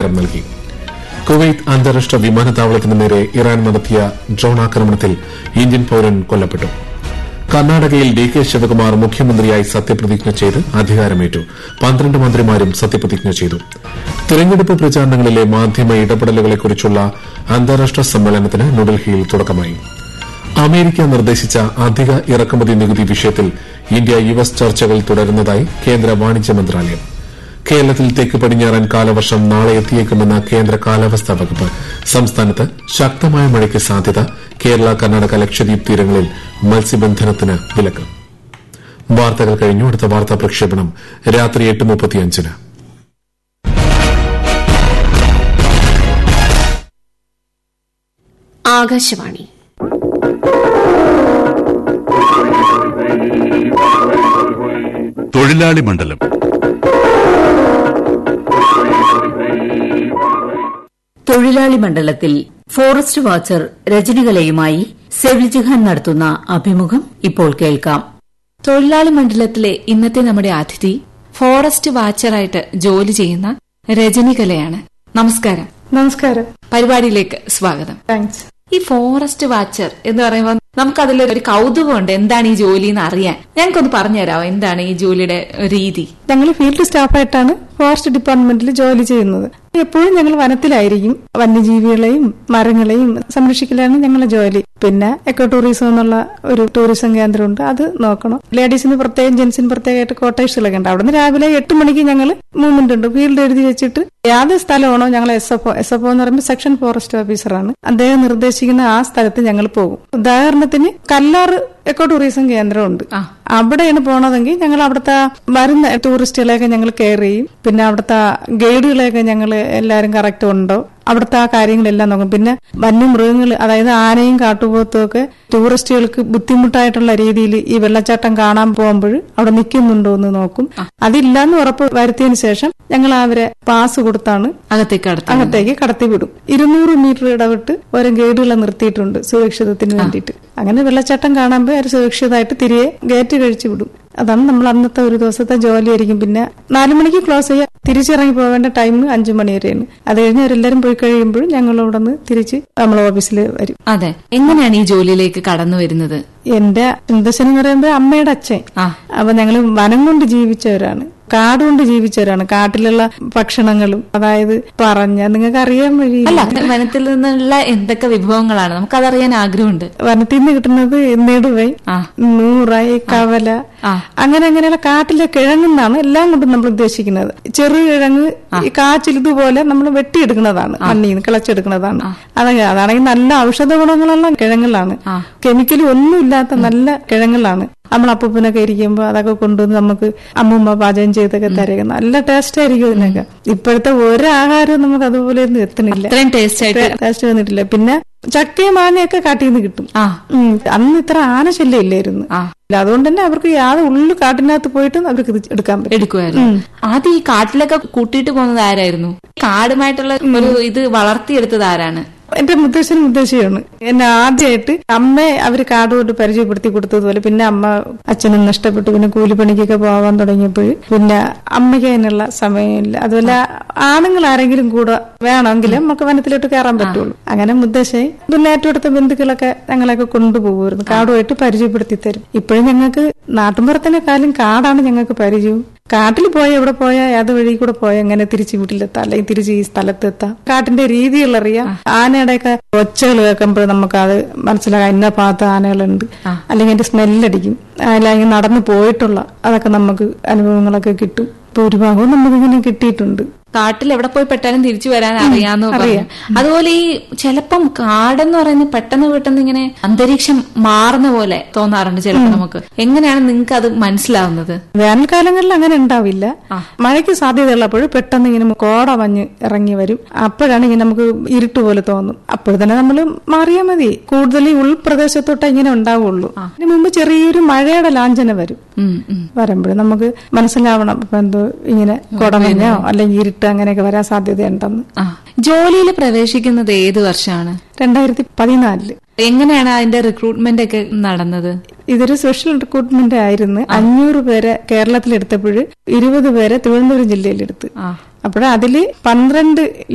നൽകി കുവൈത്ത് അന്താരാഷ്ട്ര വിമാനത്താവളത്തിന് നേരെ ഇറാൻ നടത്തിയ ഡ്രോൺ ആക്രമണത്തിൽ ഇന്ത്യൻ പൌരൻ കൊല്ലപ്പെട്ടു കർണാടകയിൽ ഡി കെ ശിവകുമാർ മുഖ്യമന്ത്രിയായി സത്യപ്രതിജ്ഞ ചെയ്ത് അധികാരമേറ്റു പന്ത്രണ്ട് മന്ത്രിമാരും സത്യപ്രതിജ്ഞ ചെയ്തു തെരഞ്ഞെടുപ്പ് പ്രചാരണങ്ങളിലെ മാധ്യമ ഇടപെടലുകളെക്കുറിച്ചുള്ള അന്താരാഷ്ട്ര സമ്മേളനത്തിന് ന്യൂഡൽഹിയിൽ തുടക്കമായി അമേരിക്ക നിർദ്ദേശിച്ച അധിക ഇറക്കുമതി നികുതി വിഷയത്തിൽ ഇന്ത്യ യു എസ് ചർച്ചകൾ തുടരുന്നതായി കേന്ദ്ര വാണിജ്യ മന്ത്രാലയം കേരളത്തിൽ തെക്ക് പടിഞ്ഞാറൻ കാലവർഷം നാളെ എത്തിയേക്കുമെന്ന കേന്ദ്ര കാലാവസ്ഥാ വകുപ്പ് സംസ്ഥാനത്ത് ശക്തമായ മഴയ്ക്ക് സാധ്യത കേരള കർണാടക ലക്ഷദ്വീപ് തീരങ്ങളിൽ മത്സ്യബന്ധനത്തിന് വിലക്ക് വാർത്തകൾ കഴിഞ്ഞു അടുത്ത വാർത്താ പ്രക്ഷേപണം രാത്രി എട്ട് മുപ്പത്തിയഞ്ചിന് ആകാശവാണി തൊഴിലാളി മണ്ഡലം തൊഴിലാളി മണ്ഡലത്തിൽ ഫോറസ്റ്റ് വാച്ചർ രജനികലയുമായി സെവിൽജിഹാൻ നടത്തുന്ന അഭിമുഖം ഇപ്പോൾ കേൾക്കാം തൊഴിലാളി മണ്ഡലത്തിലെ ഇന്നത്തെ നമ്മുടെ അതിഥി ഫോറസ്റ്റ് വാച്ചറായിട്ട് ജോലി ചെയ്യുന്ന രജനികലയാണ് നമസ്കാരം നമസ്കാരം പരിപാടിയിലേക്ക് സ്വാഗതം താങ്ക്സ് ഈ ഫോറസ്റ്റ് വാച്ചർ എന്ന് പറയുമ്പോൾ നമുക്കതിൽ ഒരു കൗതുകമുണ്ട് എന്താണ് ഈ ജോലി എന്ന് അറിയാൻ ഞങ്ങൾക്കൊന്ന് പറഞ്ഞുതരാമോ എന്താണ് ഈ ജോലിയുടെ രീതി ഞങ്ങൾ ഫീൽഡ് സ്റ്റാഫായിട്ടാണ് ഫോറസ്റ്റ് ഡിപ്പാർട്ട്മെന്റിൽ ജോലി ചെയ്യുന്നത് എപ്പോഴും ഞങ്ങൾ വനത്തിലായിരിക്കും വന്യജീവികളെയും മരങ്ങളെയും സംരക്ഷിക്കലാണ് ഞങ്ങളുടെ ജോലി പിന്നെ എക്കോ ടൂറിസം എന്നുള്ള ഒരു ടൂറിസം കേന്ദ്രമുണ്ട് അത് നോക്കണം ലേഡീസിന് പ്രത്യേകം ജെന്റ്സിന് പ്രത്യേകമായിട്ട് കോട്ടേഴ്സുകളൊക്കെ ഉണ്ട് അവിടുന്ന് രാവിലെ എട്ട് മണിക്ക് ഞങ്ങൾ മൂവ്മെന്റ് ഉണ്ട് ഫീൽഡ് എഴുതി വെച്ചിട്ട് ഏത് സ്ഥലമാണോ ഞങ്ങൾ എസ് എഫ് എസ് എഫ് എന്ന് പറയുമ്പോൾ സെക്ഷൻ ഫോറസ്റ്റ് ഓഫീസറാണ് അദ്ദേഹം നിർദ്ദേശിക്കുന്ന ആ സ്ഥലത്ത് ഞങ്ങൾ പോകും ഉദാഹരണത്തിന് കല്ലാറ് എക്കോ ടൂറിസം കേന്ദ്രമുണ്ട് അവിടെയാണ് പോണതെങ്കിൽ ഞങ്ങൾ അവിടുത്തെ വരുന്ന ടൂറിസ്റ്റുകളെയൊക്കെ ഞങ്ങൾ കെയർ ചെയ്യും പിന്നെ അവിടുത്തെ ഗൈഡുകളെയൊക്കെ ഞങ്ങൾ എല്ലാവരും കറക്റ്റ് ഉണ്ടോ അവിടുത്തെ ആ കാര്യങ്ങളെല്ലാം നോക്കും പിന്നെ വന്യമൃഗങ്ങൾ അതായത് ആനയും കാട്ടുപോത്തും ഒക്കെ ടൂറിസ്റ്റുകൾക്ക് ബുദ്ധിമുട്ടായിട്ടുള്ള രീതിയിൽ ഈ വെള്ളച്ചാട്ടം കാണാൻ പോകുമ്പോൾ അവിടെ നിൽക്കുന്നുണ്ടോ എന്ന് നോക്കും അതില്ലാന്ന് ഉറപ്പ് വരുത്തിയതിനു ശേഷം ഞങ്ങൾ അവരെ പാസ് കൊടുത്താണ് അകത്തേക്ക് അടുത്ത് അകത്തേക്ക് കടത്തിവിടും ഇരുന്നൂറ് മീറ്റർ ഇടവിട്ട് ഓരോ ഗൈഡുകളെ നിർത്തിയിട്ടുണ്ട് സുരക്ഷിതത്തിന് വേണ്ടിയിട്ട് അങ്ങനെ വെള്ളച്ചാട്ടം കാണുമ്പോൾ അവർ സുരക്ഷിതമായിട്ട് തിരികെ ഗേറ്റ് കഴിച്ചു വിടും അതാണ് നമ്മൾ അന്നത്തെ ഒരു ദിവസത്തെ ജോലിയായിരിക്കും പിന്നെ നാലു മണിക്ക് ക്ലോസ് ചെയ്യുക തിരിച്ചിറങ്ങി പോകേണ്ട ടൈം അഞ്ചു മണി വരെയാണ് അത് കഴിഞ്ഞ് അവരെല്ലാരും പോയി കഴിയുമ്പോഴും ഞങ്ങൾ അവിടെ നിന്ന് തിരിച്ച് നമ്മളെ ഓഫീസിൽ വരും അതെ എങ്ങനെയാണ് ഈ ജോലിയിലേക്ക് കടന്നു വരുന്നത് എന്റെ ചിന്തശൻ എന്ന് പറയുമ്പോൾ അമ്മയുടെ അച്ഛൻ ആ. അപ്പൊ ഞങ്ങൾ വനം കൊണ്ട് ജീവിച്ചവരാണ് കാട് കൊണ്ട് ജീവിച്ചവരാണ് കാട്ടിലുള്ള ഭക്ഷണങ്ങളും അതായത് പറഞ്ഞ നിങ്ങൾക്ക് അറിയാൻ വഴി അല്ല വനത്തിൽ നിന്നുള്ള എന്തൊക്കെ വിഭവങ്ങളാണ് നമുക്കതറിയാൻ ആഗ്രഹമുണ്ട് വനത്തിൽ നിന്ന് കിട്ടുന്നത് നെടുവൈ ആ. നൂറായി കവല ആ. അങ്ങനെ അങ്ങനെയുള്ള കാട്ടിലെ കിഴങ്ങെന്നാണ് എല്ലാം കൊണ്ടും നമ്മൾ ഉദ്ദേശിക്കുന്നത് ചെറു കിഴങ്ങ് ഈ കാച്ചിൽ ഇതുപോലെ നമ്മൾ വെട്ടിയെടുക്കുന്നതാണ് മണ്ണിൽ നിന്ന് കിളച്ചെടുക്കുന്നതാണ് അതൊക്കെ അതാണെങ്കിൽ നല്ല ഔഷധ ഗുണങ്ങളുള്ള കിഴങ്ങുകളാണ് കെമിക്കലും ഒന്നും ഇല്ലാത്ത നല്ല കിഴങ്ങുകളാണ് നമ്മൾ അപ്പൂപ്പനൊക്കെ ഇരിക്കുമ്പോൾ അതൊക്കെ കൊണ്ടുവന്ന് നമുക്ക് അമ്മൂമ്മ പാചകം ചെയ്തൊക്കെ തരുക നല്ല ടേസ്റ്റ് ആയിരിക്കും ഇതിനൊക്കെ ഇപ്പോഴത്തെ ഒരു ആഹാരവും നമുക്ക് അതുപോലെ ഒന്നും എത്തണില്ല ഇത്രയും ടേസ്റ്റ് ആയിട്ട് ടേസ്റ്റ് വന്നിട്ടില്ല പിന്നെ ചക്കയും മാങ്ങയൊക്കെ കാട്ടിൽ നിന്ന് കിട്ടും ആ ഉം. അന്ന് ഇത്ര ആനശല്യം ഇല്ലായിരുന്നു ആ. ഇല്ല, അതുകൊണ്ട് തന്നെ അവർക്ക് യാതൊരു ഉള്ളു കാട്ടിനകത്ത് പോയിട്ട് അവർക്ക് ഇത് എടുക്കാൻ പറ്റും എടുക്കുമായിരുന്നു ആദ്യം ഈ കാട്ടിലൊക്കെ കൂട്ടിയിട്ട് പോകുന്നത് ആരായിരുന്നു കാടുമായിട്ടുള്ള ഒരു ഇത് വളർത്തിയെടുത്തത് ആരാണ് എന്റെ മുത്തശ്ശനും മുത്തശ്ശിയാണ് എന്നെ ആദ്യമായിട്ട് അമ്മയെ അവര് കാടുകൊണ്ട് പരിചയപ്പെടുത്തി കൊടുത്തതുപോലെ പിന്നെ അമ്മ അച്ഛനും നഷ്ടപ്പെട്ടു പിന്നെ കൂലിപ്പണിക്കൊക്കെ പോകാൻ തുടങ്ങിയപ്പോൾ പിന്നെ അമ്മയ്ക്ക് അതിനുള്ള സമയമില്ല അതുപോലെ ആണുങ്ങൾ ആരെങ്കിലും കൂടെ വേണമെങ്കിൽ നമുക്ക് വനത്തിലോട്ട് കയറാൻ പറ്റുള്ളൂ അങ്ങനെ മുത്തശ്ശി പിന്നെ ഏറ്റവും അടുത്ത ബന്ധുക്കളൊക്കെ ഞങ്ങളൊക്കെ കൊണ്ടുപോകുമായിരുന്നു കാടുമായിട്ട് പരിചയപ്പെടുത്തി തരും ഇപ്പോഴും ഞങ്ങൾക്ക് നാട്ടുമ്പുറത്തിനെക്കാളും കാടാണ് ഞങ്ങൾക്ക് പരിചയവും കാട്ടിൽ പോയ എവിടെ പോയാൽ ഏത് വഴി കൂടെ പോയാൽ എങ്ങനെ തിരിച്ച് വീട്ടിലെത്താം അല്ലെങ്കിൽ തിരിച്ച് ഈ സ്ഥലത്തെത്താം കാട്ടിന്റെ രീതികൾ അറിയാം ആനയുടെയൊക്കെ ഒച്ചകൾ കേൾക്കുമ്പോൾ നമുക്ക് അത് മനസ്സിലാക്കാം ഇന്ന ഭാഗത്ത് ആനകളുണ്ട് അല്ലെങ്കിൽ അതിന്റെ സ്മെല്ലടിക്കും അല്ലെങ്കിൽ നടന്നു പോയിട്ടുള്ള അതൊക്കെ നമുക്ക് അനുഭവങ്ങളൊക്കെ കിട്ടും ഇപ്പൊ ഒരു ഭാഗവും നമുക്കിങ്ങനെ കിട്ടിയിട്ടുണ്ട് കാട്ടിൽ എവിടെ പോയി പെട്ടാലും തിരിച്ചു വരാൻ അറിയാന്ന് പറഞ്ഞു അതുപോലെ ഈ ചിലപ്പം കാടെന്ന് പറയുന്നത് പെട്ടെന്ന് പെട്ടെന്ന് ഇങ്ങനെ അന്തരീക്ഷം മാറുന്ന പോലെ തോന്നാറുണ്ട് ചിലപ്പോൾ നമുക്ക് എങ്ങനെയാണ് നിങ്ങൾക്ക് അത് മനസ്സിലാവുന്നത് വേനൽക്കാലങ്ങളിൽ അങ്ങനെ ഉണ്ടാവില്ല മഴയ്ക്ക് സാധ്യതയുള്ളപ്പോൾ പെട്ടെന്ന് ഇങ്ങനെ കോട മഞ്ഞ് ഇറങ്ങി വരും അപ്പോഴാണ് ഇങ്ങനെ നമുക്ക് ഇരുട്ട് പോലെ തോന്നും അപ്പോൾ തന്നെ നമ്മൾ മാറിയാൽ മതി കൂടുതൽ ഈ ഉൾപ്രദേശത്തോട്ടേ ഇങ്ങനെ ഉണ്ടാവുള്ളൂ അതിന് മുമ്പ് ചെറിയൊരു മഴയുടെ ലാഞ്ചന വരും ഉം, ഉം. വരുമ്പോഴും നമുക്ക് മനസ്സിലാവണം ഇപ്പൊ എന്തോ ഇങ്ങനെ കോടമഞ്ഞോ അല്ലെങ്കിൽ ഇരുട്ട് അങ്ങനെയൊക്കെ വരാൻ സാധ്യതയുണ്ടെന്ന് ആ ജോലിയിൽ പ്രവേശിക്കുന്നത് ഏത് വർഷമാണ് രണ്ടായിരത്തി പതിനാലില് എങ്ങനെയാണ് അതിന്റെ റിക്രൂട്ട്മെന്റ് ഒക്കെ നടന്നത് ഇതൊരു സ്പെഷ്യൽ റിക്രൂട്ട്മെന്റ് ആയിരുന്നു അഞ്ഞൂറ് പേരെ കേരളത്തിൽ എടുത്തപ്പോൾ ഇരുപത് പേരെ തിരുവനന്തപുരം ജില്ലയിൽ എടുത്ത് ആ അപ്പോൾ അതില് പന്ത്രണ്ട്